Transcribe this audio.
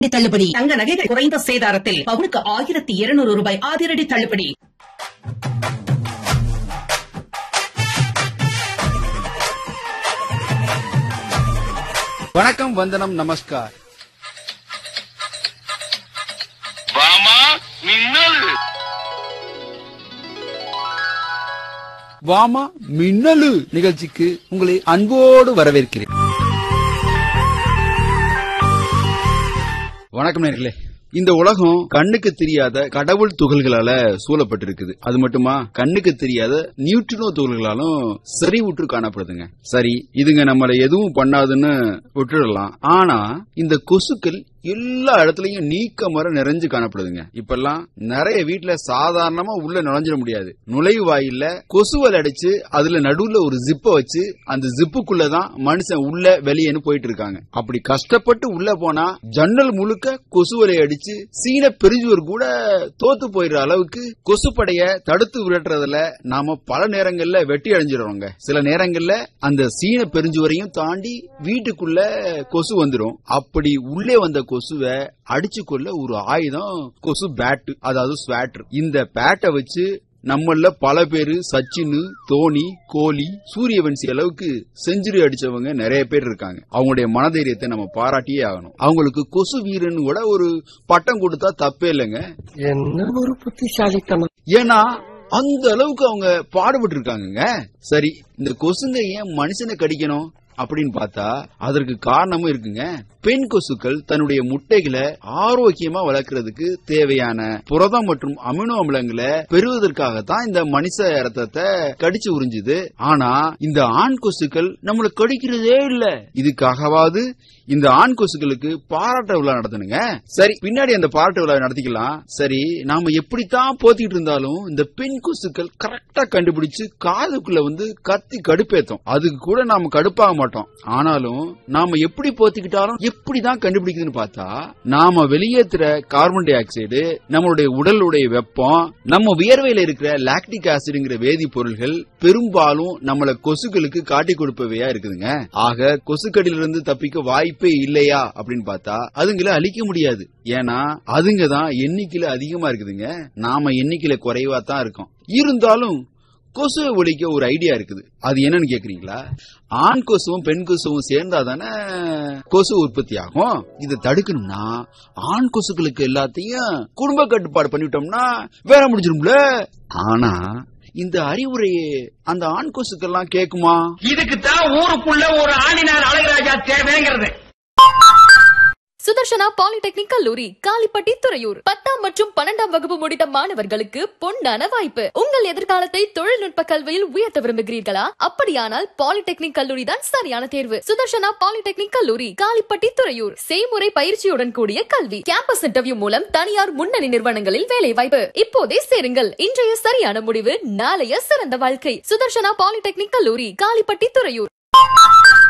தள்ளுபடி தங்க நகைகள் குறைந்த சேதாரத்தில் பவுனுக்கு ஆயிரத்தி இருநூறு ரூபாய் அதிரடி தள்ளுபடி வணக்கம் வந்தனம் நமஸ்கார் வாமா மின்னல் வாமா மின்னலு நிகழ்ச்சிக்கு உங்களை அன்போடு வரவேற்கிறேன் வணக்கம் நேர்களே இந்த உலகம் கண்ணுக்கு தெரியாத கடவுள் துகள்களால சூழப்பட்டிருக்குது அது மட்டுமா கண்ணுக்கு தெரியாத நியூட்ரினோ துகள்களாலும் செறிவுற்று காணப்படுதுங்க சரி இதுங்க நம்மள எதுவும் பண்ணாதுன்னு விட்டுடலாம் ஆனா இந்த கொசுக்கள் எல்லா இடத்துலயும் நீக்க மர நிறைஞ்சு காணப்படுதுங்க இப்பெல்லாம் நிறைய வீட்டுல சாதாரணமா உள்ள நுழைஞ்சிட முடியாது நுழைவு வாயில்ல கொசுவல் அடிச்சு அதுல நடுவுல ஒரு ஜிப்ப வச்சு அந்த ஜிப்புக்குள்ளதான் மனுஷன் உள்ள வெளியேன்னு போயிட்டு இருக்காங்க அப்படி கஷ்டப்பட்டு உள்ள போனா ஜன்னல் முழுக்க கொசுவலை அடிச்சு சீன பெருஞ்சுவர் கூட தோத்து போயிடுற அளவுக்கு கொசுப்படைய தடுத்து விரட்டுறதுல நாம பல நேரங்கள்ல வெட்டி அடைஞ்சிடுறோங்க சில நேரங்கள்ல அந்த சீன பெருஞ்சுவரையும் தாண்டி வீட்டுக்குள்ள கொசு வந்துடும் அப்படி உள்ளே வந்த கொசுவை அடிச்சு கொள்ள ஒரு ஆயுதம் கொசு பேட்டு அதாவது ஸ்வாட்டர் இந்த பேட்டை வச்சு நம்மள பல பேரு சச்சின் தோனி கோலி சூரியவன்சி அளவுக்கு செஞ்சுரி அடிச்சவங்க நிறைய பேர் இருக்காங்க அவங்களுடைய மனதைரியத்தை நம்ம பாராட்டியே ஆகணும் அவங்களுக்கு கொசு வீரன் கூட ஒரு பட்டம் கொடுத்தா தப்பே இல்லைங்க என்ன ஒரு புத்திசாலித்தனம் ஏன்னா அந்த அளவுக்கு அவங்க பாடுபட்டு இருக்காங்கங்க சரி இந்த கொசுங்க ஏன் மனுஷனை கடிக்கணும் அப்படின்னு பார்த்தா அதற்கு காரணமும் இருக்குங்க பெண் கொசுக்கள் தன்னுடைய முட்டைகளை ஆரோக்கியமா வளர்க்கறதுக்கு தேவையான புரதம் மற்றும் அமினோ அமிலங்களை பெறுவதற்காகத்தான் இந்த மனுஷ ரத்தத்தை கடிச்சு உறிஞ்சுது ஆனா இந்த ஆண் கொசுக்கள் நம்மளை கடிக்கிறதே இல்ல இதுக்காகவாது இந்த ஆண் கொசுக்களுக்கு பாராட்ட விழா நடத்தணுங்க சரி பின்னாடி அந்த பாராட்ட விழா நடத்திக்கலாம் சரி நாம எப்படித்தான் போத்திட்டு இருந்தாலும் இந்த பெண் கொசுக்கள் கரெக்டா கண்டுபிடிச்சு காதுக்குள்ள வந்து கத்தி கடுப்பேத்தும் அதுக்கு கூட நாம கடுப்பாக மாட்டோம் ஆனாலும் நாம எப்படி போத்திக்கிட்டாலும் எப்படிதான் கண்டுபிடிக்குதுன்னு பார்த்தா நாம வெளியேற்றுற கார்பன் டை ஆக்சைடு நம்மளுடைய உடலுடைய வெப்பம் நம்ம வியர்வையில இருக்கிற லாக்டிக் ஆசிடுங்கிற வேதிப்பொருள்கள் பெரும்பாலும் நம்மள கொசுக்களுக்கு காட்டி கொடுப்பவையா இருக்குதுங்க ஆக கொசுக்கடியிலிருந்து தப்பிக்க வாய்ப்பே இல்லையா அப்படின்னு பார்த்தா அதுங்களை அழிக்க முடியாது ஏன்னா அதுங்க தான் எண்ணிக்கையில அதிகமா இருக்குதுங்க நாம எண்ணிக்கையில குறைவா தான் இருக்கோம் இருந்தாலும் கொசுவை ஒழிக்க ஒரு ஐடியா இருக்குது அது என்னன்னு கேக்குறீங்களா ஆண் கொசுவும் பெண் கொசுவும் சேர்ந்தா தானே கொசு உற்பத்தி ஆகும் இதை தடுக்கணும்னா ஆண் கொசுக்களுக்கு எல்லாத்தையும் குடும்ப கட்டுப்பாடு பண்ணிவிட்டோம்னா வேலை முடிஞ்சிரும்ல ஆனா இந்த அறிவுரையை அந்த ஆண் கொசுக்கெல்லாம் கேக்குமா இதுக்கு தான் ஊருக்குள்ள ஒரு ஆளினார் அழகராஜா தேவைங்கிறது சுதர்ஷனா பாலிடெக்னிக் கல்லூரி காலிப்பட்டி துறையூர் பத்தாம் மற்றும் பன்னெண்டாம் வகுப்பு முடித்த மாணவர்களுக்கு பொன்னான வாய்ப்பு உங்கள் எதிர்காலத்தை தொழில்நுட்ப கல்வியில் உயர்த்த விரும்புகிறீர்களா அப்படியானால் பாலிடெக்னிக் கல்லூரி தான் சரியான தேர்வு சுதர்ஷனா பாலிடெக்னிக் கல்லூரி காலிப்பட்டி துறையூர் செய்முறை பயிற்சியுடன் கூடிய கல்வி கேம்பஸ் இன்டர்வியூ மூலம் தனியார் முன்னணி நிறுவனங்களில் வேலை வாய்ப்பு இப்போதே சேருங்கள் இன்றைய சரியான முடிவு நாளைய சிறந்த வாழ்க்கை சுதர்ஷனா பாலிடெக்னிக் கல்லூரி காலிப்பட்டி துறையூர்